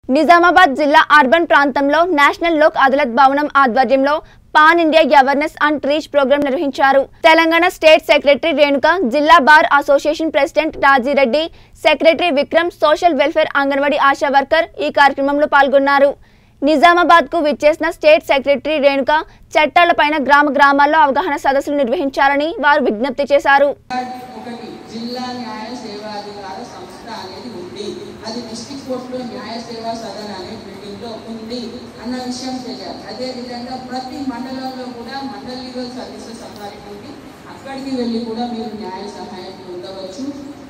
నిజామాబాద్ జిల్లా అర్బన్ ప్రాంతంలో నేషనల్ లోక్ అదాలత్ భవనం ఆధ్వర్యంలో pan India awareness and reach programme నిర్వహించారు తెలంగాణ స్టేట్ సెక్రటరీ రేణుక జిల్లా bar association president Rajireddy secretary Vikram social welfare anganwadi ASHA worker ఈ కార్యక్రమంలో పాల్గొన్నారు నిజామాబాద్ కు విచ్చేసిన స్టేట్ సెక్రటరీ రేణుక చట్టాలపైన గ్రామ గ్రామాల్లో అవగాహన సదస్సులు నిర్వహించాలని వారు విజ్ఞప్తి చేశారు ఒకటి జిల్లా న్యాయ సేవాధికార సంస్థ అనేది ఉంది అది డిస్ట్రిక్ట్ కోర్టులో న్యాయ సేవా సదన్ అనే బిల్డింగ్ లో ఉంది అన్న విషయం తెలియాలి అదే విధంగా ప్రతి మండలంలో కూడా మండల్ లీగల్ సర్వీసెస్ అథారిటీ ఉంది అక్కడికి వెళ్ళి కూడా మీరు న్యాయ సహాయం పొందవచ్చు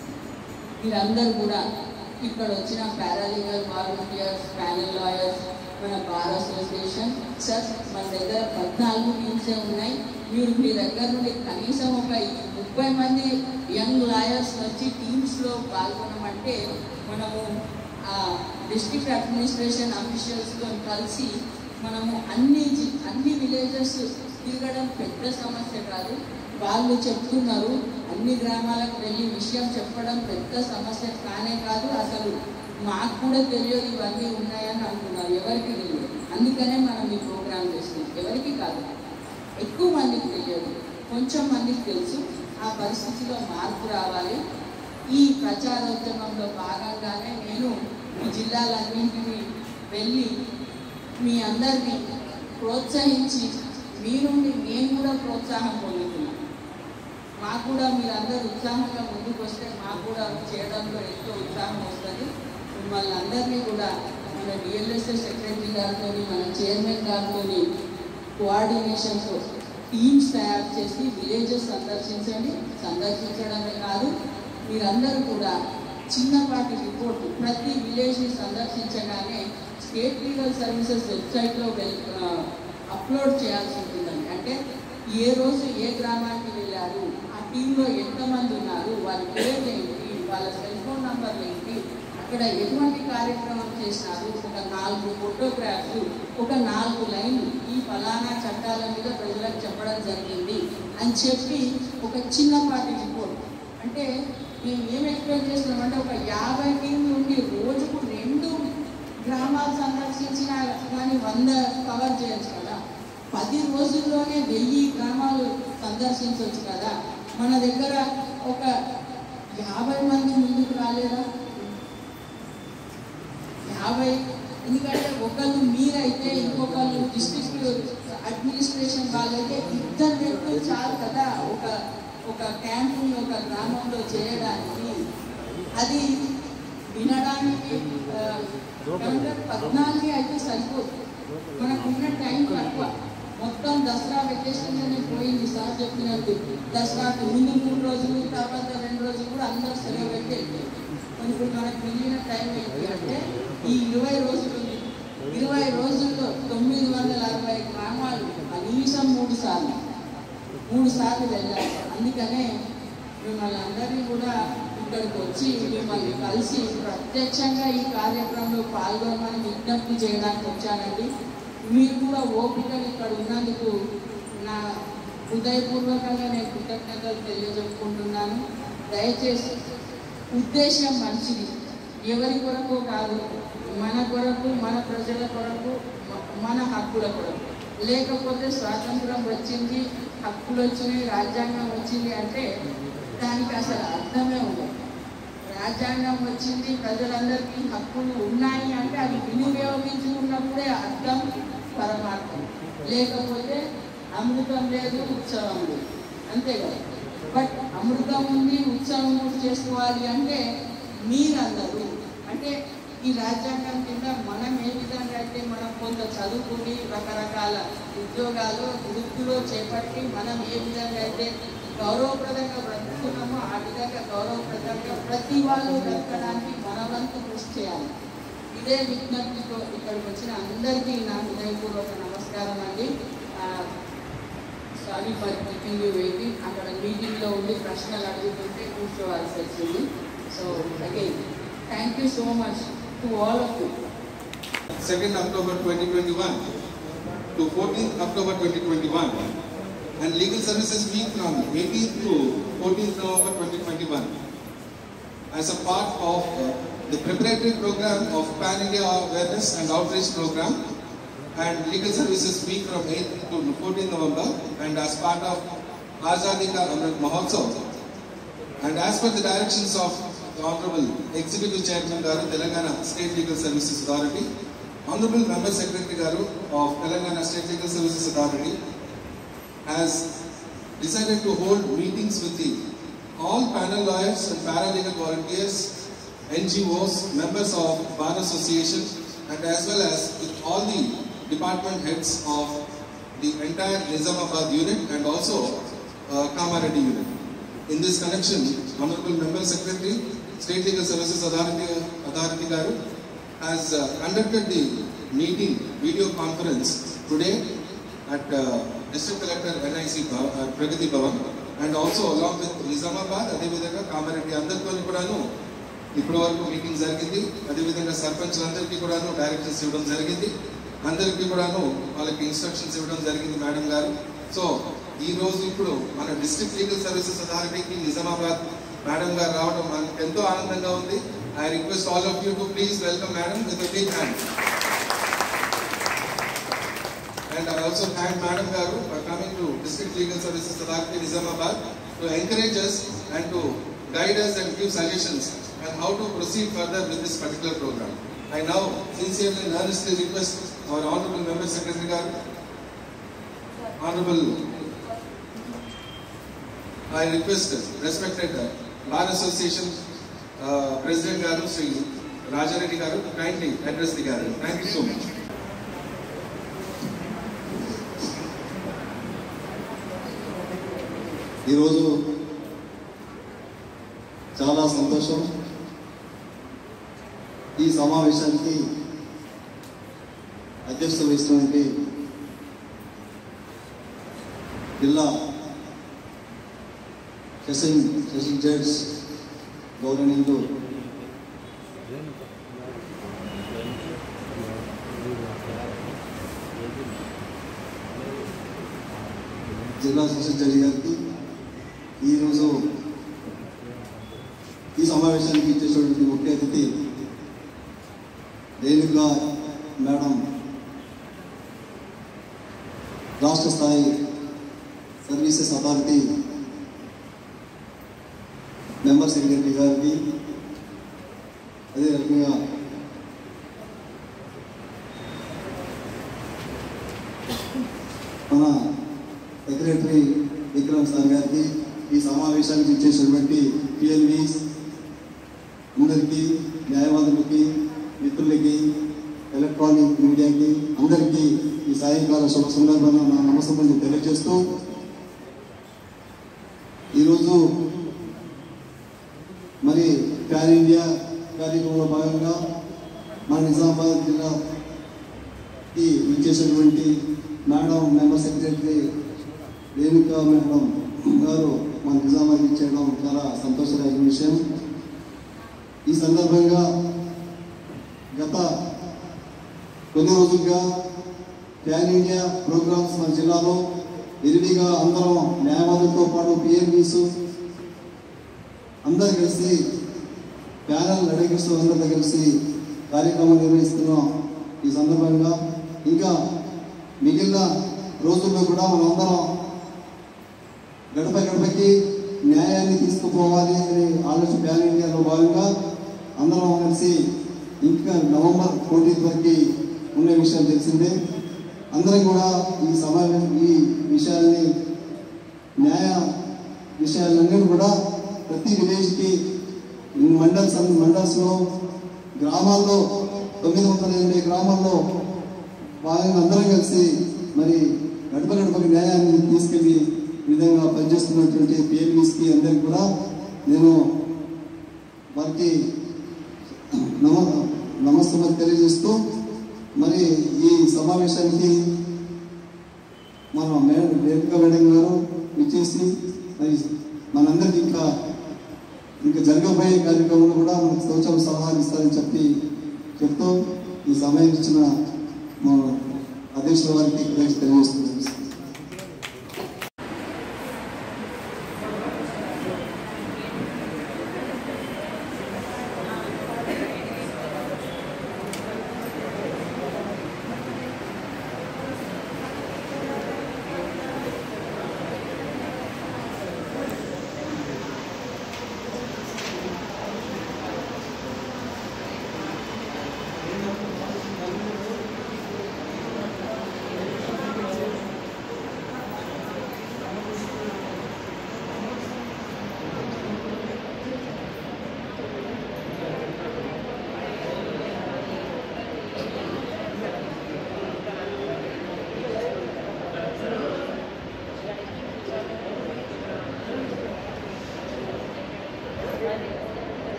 మీరందరూ కూడా ఇక్కడ వచ్చిన పారాలీగల్ వాలంటీర్స్ ప్యానల్ లాయర్స్ మన బార్ అసోసియేషన్ సార్ మన దగ్గర పద్నాలుగు టీమ్సే ఉన్నాయి మీరు మీ దగ్గర నుండి కనీసం ఒక ముప్పై మంది యంగ్ లాయర్స్ వచ్చి టీమ్స్లో పాల్గొనమంటే మనము డిస్ట్రిక్ట్ అడ్మినిస్ట్రేషన్ అఫీషియల్స్తో కలిసి మనము అన్ని జి- అన్ని విలేజెస్ తిరగడం పెద్ద సమస్య కాదు వాళ్ళు చెప్తున్నారు అన్ని గ్రామాలకు వెళ్ళి విషయం చెప్పడం పెద్ద సమస్య కానే కాదు అసలు మాకు కూడా తెలియదు ఇవన్నీ ఉన్నాయని అంటున్నారు ఎవరికి తెలియదు అందుకనే మనం ఈ ప్రోగ్రామ్ చేస్తున్నాం ఎవరికి కాదు ఎక్కువ మందికి తెలియదు కొంచెం మందికి తెలుసు ఆ పరిస్థితిలో మార్పు రావాలి ఈ ప్రచారోద్యమంలో భాగంగానే నేను ఈ జిల్లాలన్నింటినీ వెళ్ళి మీ అందరినీ ప్రోత్సహించి మీ నుండి నేను కూడా ప్రోత్సాహం పొందుతున్నాను మాకు కూడా మీరందరూ ఉత్సాహంగా ముందుకు వస్తే మాకు కూడా చేయడంలో ఎంతో ఉత్సాహం వస్తుంది మిమ్మల్ని అందరినీ కూడా మన డిఎల్ఎస్ఎస్ సెక్రటరీ గారితో మన చైర్మన్ గారితో కోఆర్డినేషన్తో టీమ్స్ తయారు చేసి విలేజెస్ సందర్శించండి సందర్శించడమే కాదు మీరందరూ కూడా చిన్నపాటి రిపోర్ట్ ప్రతి విలేజ్ని సందర్శించగానే స్టేట్ లీగల్ సర్వీసెస్ వెబ్సైట్లో వెల్ అప్లోడ్ చేయాల్సి ఉంటుందండి అంటే ఏ రోజు ఏ గ్రామానికి వెళ్ళారు ఆ టీంలో ఎంతమంది ఉన్నారు వాళ్ళ పేర్లు ఏంటి వాళ్ళ సెల్ ఫోన్ నంబర్లు ఏంటి అక్కడ ఎటువంటి కార్యక్రమం చేసినారు ఒక నాలుగు ఫోటోగ్రాఫ్స్ ఒక నాలుగు లైన్లు ఈ ఫలానా చట్టాల మీద ప్రజలకు చెప్పడం జరిగింది అని చెప్పి ఒక చిన్నపాటి రిపోర్ట్ అంటే మేము ఏం ఎక్స్ప్లెయిన్ చేస్తున్నామంటే ఒక యాభై టీం నుండి రోజుకు రెండు గ్రామాలు సందర్శించిన కానీ వంద కవర్ చేయొచ్చు కదా పది రోజుల్లోనే వెయ్యి గ్రామాలు సందర్శించవచ్చు కదా మన దగ్గర ఒక యాభై మంది ముందుకు రాలేదా యాభై ఎందుకంటే ఒకళ్ళు మీరైతే ఇంకొకళ్ళు డిస్ట్రిక్ట్ అడ్మినిస్ట్రేషన్ వాళ్ళైతే ఇద్దరు వ్యక్తులు చాలు కదా ఒక ఒక క్యాంపుని ఒక గ్రామంలో చేయడానికి అది వినడానికి ఆ, కనుక పద్నాలుగు అయితే సరిపోదు మనకున్న టైం తక్కువ మొత్తం దసరా వెకేషన్ అనే పోయింది సార్ చెప్పినట్టు దసరాకు ముందు మూడు రోజులు తర్వాత రెండు రోజులు కూడా అందరూ సెలవు పెట్టి వెళ్ళిపోయారు. మరి ఇప్పుడు మనకు మిగిలిన టైం ఏంటి అంటే ఈ ఇరవై రోజులు ఉంది. ఇరవై రోజుల్లో తొమ్మిది వందల అరవై గ్రామాలు కనీసం మూడు సార్లు మూడు సార్లు వెళ్ళాలి అందుకనే మిమ్మల్ని అందరినీ కూడా ఇక్కడికి వచ్చి మిమ్మల్ని కలిసి ప్రత్యక్షంగా ఈ కార్యక్రమంలో పాల్గొనమని విజ్ఞప్తి చేయడానికి వచ్చానండి మీరు కూడా ఓపికగా ఇక్కడ ఉన్నందుకు నా హృదయపూర్వకంగా నేను కృతజ్ఞతలు తెలియజెప్పుకుంటున్నాను దయచేసి ఉద్దేశం మంచిది ఎవరి కొరకు కాదు మన కొరకు మన ప్రజల కొరకు మ- మన హక్కుల కొరకు లేకపోతే స్వాతంత్రం వచ్చింది హక్కులు వచ్చినాయి రాజ్యాంగం వచ్చింది అంటే దానికి అసలు అర్థమే ఉండదు రాజ్యాంగం వచ్చింది ప్రజలందరికీ హక్కులు ఉన్నాయి అంటే అవి వినియోగించుకున్నప్పుడే అర్థం పరమార్థం లేకపోతే అమృతం లేదు ఉత్సవం లేదు అంతే కదా బట్ అమృతం ఉంది ఉత్సవం కూడా చేసుకోవాలి అంటే మీరందరూ అంటే ఈ రాజ్యాంగం కింద మనం ఏ విధంగా అయితే మనం కొంత చదువుకుని రకరకాల ఉద్యోగాలు వృత్తిలో చేపట్టి మనం ఏ విధంగా అయితే గౌరవప్రదంగా బ్రతుకుతున్నామో ఆ విధంగా గౌరవప్రదంగా ప్రతి వాళ్ళు బ్రతకడానికి మన వంతు కృషి చేయాలి ఇదే విజ్ఞప్తితో ఇక్కడికి వచ్చిన అందరికీ నా హృదయపూర్వక నమస్కారం అండి sorry for keeping you waiting అక్కడ మీటింగ్లో ఉండి ప్రశ్నలు అడుగుతుంటే కూర్చోవాల్సి వచ్చింది so again thank you so much to all of you 2nd October 2021 to 14th October 2021 and Legal Services Week from 18th to 14th November 2021 as a part of uh, the preparatory program of Pan India Awareness and Outreach Program and Legal Services Week from 8th to 14th November and as part of Azadi Ka Amrit Mahotsav. And as per the directions of the Honorable Executive Chairman Garu, Telangana State Legal Services Authority, Honorable Member Secretary Garu of Telangana State Legal Services Authority has decided to hold meetings with the all panel lawyers and paralegal volunteers, NGOs, members of Bar Association, and as well as with all the department heads of the entire Nizamabad unit and also uh, Kamaradi unit. In this connection, Honorable Member Secretary, State Legal Services Authority, Authority Garu, has uh, conducted the meeting video conference today at uh, District Collector NIC Bhav- uh, Pragati Bhavan and also along with Nizamabad, అదేవిధంగా కామారెడ్డి అందరితో కూడాను ఇప్పటి వరకు meeting జరిగింది అదేవిధంగా సర్పంచ్లందరికీ కూడాను directions ఇవ్వడం జరిగింది అందరికీ కూడాను వాళ్ళకి ఇన్స్ట్రక్షన్స్ ఇవ్వడం జరిగింది మేడం గారు సో ఈ రోజు ఇప్పుడు మన డిస్ట్రిక్ట్ లీగల్ సర్వీసెస్ అథారిటీకి నిజామాబాద్ మేడం గారు రావడం మనకు ఎంతో ఆనందంగా ఉంది I request all of you to please welcome madam with big hand And I also thank Madam Garu for coming to District Legal Services Authority Nizamabad to encourage us and to guide us and give suggestions on how to proceed further with this particular program. I now sincerely and earnestly request our Honorable Member Secretary Garu, Honorable, I request respected uh, Bar Association uh, President Garu, Sri Rajareddy Garu, to kindly address the gathering. Thank you so much. ఈరోజు చాలా సంతోషం ఈ సమావేశానికి అధ్యక్షత వహిస్తున్నటువంటి జిల్లా session session judge గౌరవనీయులు జిల్లా సెషన్ జడ్జి గారికి ఈరోజు ఈ సమావేశానికి ఇచ్చేటువంటి ముఖ్య అతిథి రేణుగా మేడం రాష్ట్ర స్థాయి సర్వీసెస్ అథారిటీ మెంబర్ సెక్రటరీ గారికి అదే రకంగా మన సెక్రటరీ విక్రమ్ సార్ గారికి ఈ సమావేశానికి ఇచ్చేసినటువంటి పిఎల్వీస్ అందరికీ న్యాయవాదులకి మిత్రులకి ఎలక్ట్రానిక్ మీడియాకి అందరికీ ఈ సాయంకాల శుభ సందర్భంగా నా నమస్కారం తెలియజేస్తూ ఈరోజు మరి ప్యాన్ ఇండియా కార్యక్రమంలో భాగంగా మన నిజామాబాద్ జిల్లాకి ఇచ్చేసినటువంటి madam member secretary Renuka madam గారు మన నిజామాబాద్ ఇచ్చేయడం చాలా సంతోషకరమైన విషయం ఈ సందర్భంగా గత కొన్ని రోజులుగా ప్యాన్ ఇండియా ప్రోగ్రామ్స్ మన జిల్లాలో విరివిగా అందరం న్యాయవాదులతో పాటు పిఎంఈస్ అందరు కలిసి ప్యానల్ నడిపిస్తూ అందరితో కలిసి కార్యక్రమం నిర్వహిస్తున్నాం ఈ సందర్భంగా ఇంకా మిగిలిన రోజుల్లో కూడా మనందరం గడప గడపకి న్యాయాన్ని తీసుకుపోవాలి అనే ఆలోచన ప్యాన్ ఇండియాలో భాగంగా అందరం కలిసి ఇంకా నవంబర్ ఫోర్టీన్త్ వరకు ఉండే విషయం తెలిసిందే అందరం కూడా ఈ సమావేశం ఈ విషయాల్ని న్యాయ విషయాలన్నీ కూడా ప్రతి విలేజ్కి మండల్స్ మండల్స్లో గ్రామాల్లో తొమ్మిది వందల ఎనభై గ్రామాల్లో వాళ్ళని అందరం కలిసి మరి గడప గడపకి న్యాయాన్ని తీసుకెళ్లి ఈ విధంగా పనిచేస్తున్నటువంటి పిఎంఈస్కి అందరికి కూడా నేను వారికి నమ నమస్తే తెలియజేస్తూ మరి ఈ సమావేశానికి మన మేడం రేణుకా మేడం గారు ఇచ్చేసి మరి మనందరికీ ఇంకా ఇంకా జరగబోయే కార్యక్రమంలో కూడా మనకు సూచన సలహాలు ఇస్తారని చెప్పి చెప్తూ ఈ సమయం ఇచ్చిన మా అధ్యక్షుల వారికి తెలియజేస్తున్నాను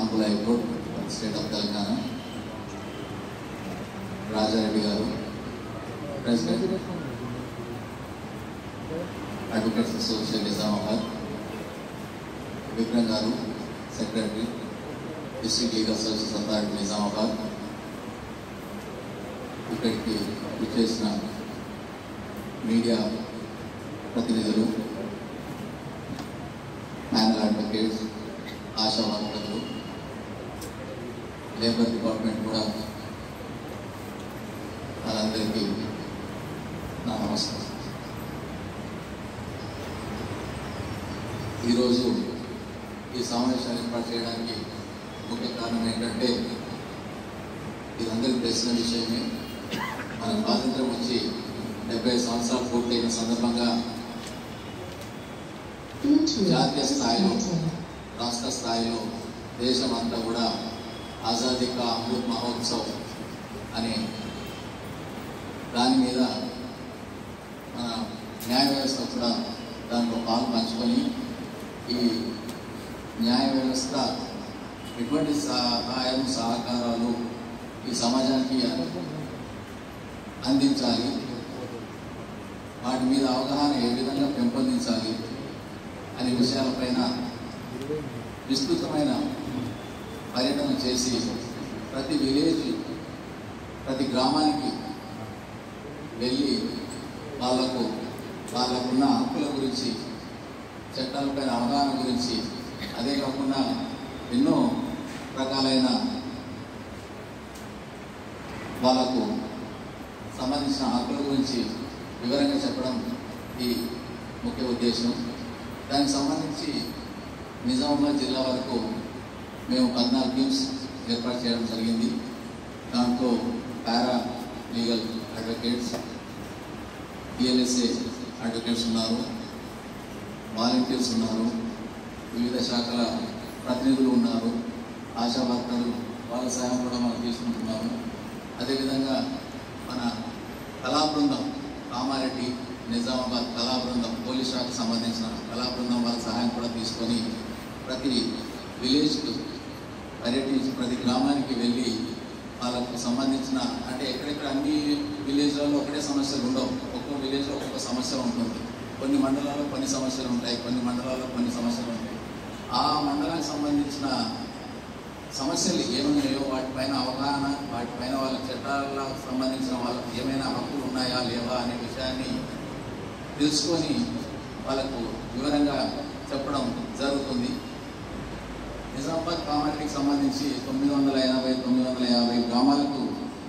Honorable High Court, State of Telangana, Rajareddy garu, President, Advocates Association Nizamabad, Vikram garu, Secretary, District Legal Services Authority Nizamabad, ఇక్కడికి విచ్చేసిన మీడియా ప్రతినిధులు ప్యానల్ అడ్వకేట్స్ ఆశా వర్కర్లు లేబర్ డిపార్ట్మెంట్ కూడా వాళ్ళందరికీ నా నమస్కారం ఈరోజు ఈ సమావేశాన్ని ఏర్పాటు చేయడానికి ముఖ్య కారణం ఏంటంటే ఇదందరికీ తెలిసిన విషయమే మన స్వాతంత్రం వచ్చి డెబ్బై సంవత్సరాలు పూర్తయిన సందర్భంగా జాతీయ స్థాయిలో రాష్ట్ర స్థాయిలో దేశం అంతా కూడా ఆజాదీ కా అమృత్ మహోత్సవ్ అనే దాని మీద మన న్యాయ వ్యవస్థ కూడా దాంట్లో పాలు పంచుకొని ఈ న్యాయ వ్యవస్థ ఎటువంటి సహాయం సహకారాలు ఈ సమాజానికి అందించాలి వాటి మీద అవగాహన ఏ విధంగా పెంపొందించాలి అనే విషయాలపైన విస్తృతమైన పర్యటన చేసి ప్రతి విలేజ్ ప్రతి గ్రామానికి వెళ్ళి వాళ్లకు వాళ్ళకున్న హక్కుల గురించి చట్టాలపైన అవగాహన గురించి అదే కాకుండా ఎన్నో రకాలైన వాళ్ళకు సంబంధించిన హక్కుల గురించి వివరంగా చెప్పడం ఈ ముఖ్య ఉద్దేశం దానికి సంబంధించి నిజామాబాద్ జిల్లా వరకు మేము పద్నాలుగు టీమ్స్ ఏర్పాటు చేయడం జరిగింది దాంట్లో para legal advocates TLSA advocates ఉన్నారు వాలంటీర్స్ ఉన్నారు వివిధ శాఖల ప్రతినిధులు ఉన్నారు ఆశా వర్కర్లు వాళ్ళ సహాయం కూడా మనం తీసుకుంటున్నాము అదేవిధంగా మన కళా బృందం కామారెడ్డి నిజామాబాద్ కళా బృందం పోలీస్ శాఖకు సంబంధించిన కళా బృందం వాళ్ళ సహాయం కూడా తీసుకొని ప్రతి విలేజ్కి పర్యటించి ప్రతి గ్రామానికి వెళ్ళి వాళ్ళకు సంబంధించిన అంటే ఎక్కడెక్కడ అన్ని విలేజ్లలో ఒకటే సమస్యలు ఉండవు ఒక్కో విలేజ్లో ఒక్కొక్క సమస్య ఉంటుంది కొన్ని మండలాల్లో కొన్ని సమస్యలు ఉంటాయి కొన్ని మండలాల్లో కొన్ని సమస్యలు ఉంటాయి ఆ మండలానికి సంబంధించిన సమస్యలు ఏమున్నాయో వాటిపైన అవగాహన వాటిపైన వాళ్ళ చట్టాలకు సంబంధించిన వాళ్ళకి ఏమైనా హక్కులు ఉన్నాయా లేవా అనే విషయాన్ని తెలుసుకొని వాళ్ళకు వివరంగా చెప్పడం జరుగుతుంది నిజామాబాద్ కామారెడ్డికి సంబంధించి తొమ్మిది వందల ఎనభై తొమ్మిది వందల యాభై గ్రామాలకు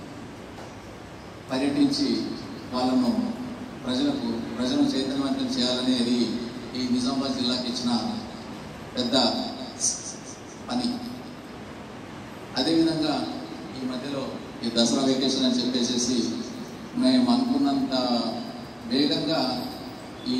పర్యటించి వాళ్ళను ప్రజలకు ప్రజలను చైతన్యవంతం చేయాలనేది ఈ నిజామాబాద్ జిల్లాకి ఇచ్చిన పెద్ద పని అదేవిధంగా ఈ మధ్యలో ఈ దసరా వెకేషన్ అని చెప్పేసి మేము అనుకున్నంత వేగంగా ఈ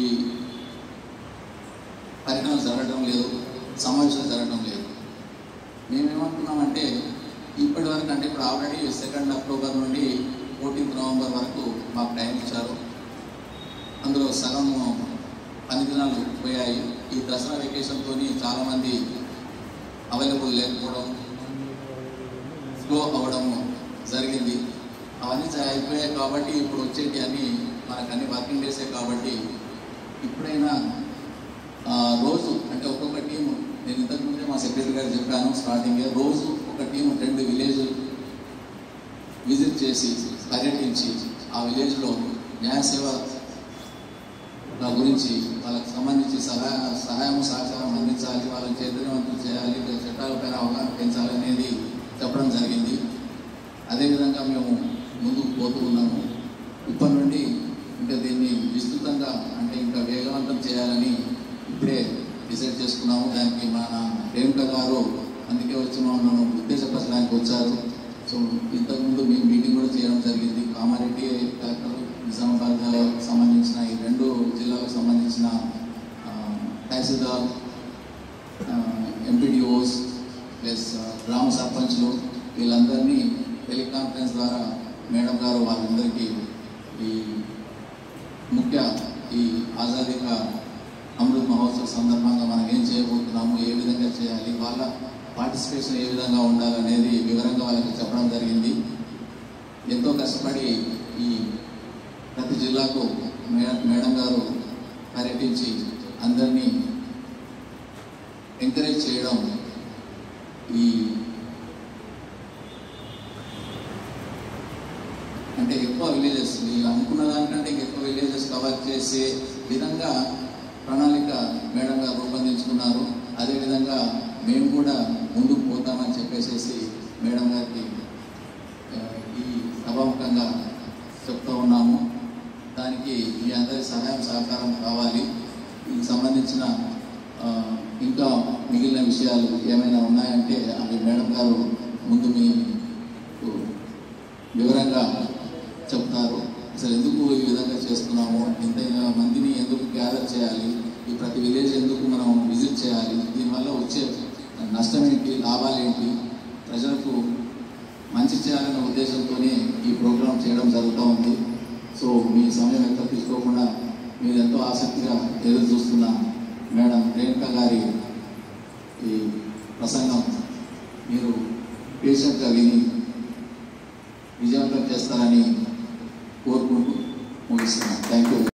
పరిణామం జరగడం లేదు సమావేశాలు జరగడం లేదు మేమేమనుకున్నామంటే ఇప్పటి వరకు అంటే ఇప్పుడు ఆల్రెడీ సెకండ్ అక్టోబర్ నుండి ఫోర్టీన్త్ నవంబర్ వరకు మాకు టైం ఇచ్చారు అందులో సగం పని దినాలు పోయాయి ఈ దసరా వెకేషన్తో చాలామంది అవైలబుల్ లేకపోవడం స్లో అవ్వడం జరిగింది అవన్నీ చ- అయిపోయాయి కాబట్టి ఇప్పుడు వచ్చేటి అన్ని మనకు అన్ని వర్కింగ్ డేసే కాబట్టి ఇప్పుడైనా ఆ, రోజు అంటే ఒక్కొక్క టీము నేను ఇంతకు ముందే మా సెక్రటరీ గారు చెప్పాను స్టార్టింగ్ రోజు ఒక టీము రెండు విలేజ్ విజిట్ చేసి పర్యటించి ఆ విలేజ్లో న్యాయ సేవ నా గురించి వాళ్ళకి సంబంధించి సహాయ సహాయం సహకారం అందించాలి వాళ్ళని చైతన్యవంతం చేయాలి చట్టాలపైన అవగాహన పెంచాలి అనేది చెప్పడం జరిగింది అదేవిధంగా మేము ముందుకు పోతూ ఉన్నాము ఇప్పటి నుండి ఇంకా దీన్ని విస్తృతంగా అంటే ఇంకా వేగవంతం చేయాలని ఇప్పుడే డిసైడ్ చేసుకున్నాము దానికి మన రేణుక గారు అందుకే వచ్చి మమ్మల్ని ఉద్దేశపరచడానికి వచ్చారు సో ఇంతకుముందు మేము మీటింగ్ కూడా చేయడం జరిగింది కామారెడ్డి కలెక్టర్ నిజామాబాద్ సంబంధించిన ఈ రెండు జిల్లాలకు సంబంధించిన ఆ, తహసీల్దార్ ఎంపీడీఓస్ ప్లస్ గ్రామ సర్పంచ్లు వీళ్ళందరినీ టెలికాన్ఫరెన్స్ ద్వారా మేడం గారు వాళ్ళందరికీ ఈ ముఖ్య ఈ ఆజాదీ కా అమృత్ మహోత్సవ్ సందర్భంగా మనం ఏం చేయబోతున్నాము ఏ విధంగా చేయాలి వాళ్ళ పార్టిసిపేషన్ ఏ విధంగా ఉండాలనేది వివరంగా వాళ్ళకి చెప్పడం జరిగింది ఎంతో కష్టపడి ఈ ప్రతి జిల్లాకు మే- మేడం గారు పర్యటించి అందరినీ ఎంకరేజ్ చేయడం ఈ అంటే ఎక్కువ విలేజెస్ వీళ్ళు అనుకున్న దానికంటే ఎక్కువ విలేజెస్ కవర్ చేసే విధంగా ప్రణాళిక మేడం గారు రూపొందించుకున్నారు అదేవిధంగా మేము కూడా ముందుకు పోతామని చెప్పేసేసి మేడం గారికి ఆ, ఈ సభాముఖంగా చెప్తూ ఉన్నాము దానికి మీ అందరి సహాయం సహకారం కావాలి దీనికి సంబంధించిన ఆ, ఇంకా మిగిలిన విషయాలు ఏమైనా ఉన్నాయంటే అవి మేడం గారు ముందు మీకు వివరంగా చెప్తారు అసలు ఎందుకు ఈ విధంగా చేస్తున్నాము ఇంత మందిని ఎందుకు గ్యాదర్ చేయాలి ఈ ప్రతి విలేజ్ ఎందుకు మనం విజిట్ చేయాలి దీనివల్ల వచ్చే నష్టం ఏంటి లాభాలు ఏంటి ప్రజలకు మంచి చేయాలనే ఉద్దేశంతోనే ఈ ప్రోగ్రాం చేయడం జరుగుతూ ఉంది సో మీ సమయం ఎక్కువ తీసుకోకుండా మీరు ఎంతో ఆసక్తిగా ఎదురు చూస్తున్న మేడం రేణుక గారి ఈ ప్రసంగం మీరు పేషెంట్గా విని విజయవంతం చేస్తారని కోరుకుంటూ ముగిస్తున్నాను థ్యాంక్ యూ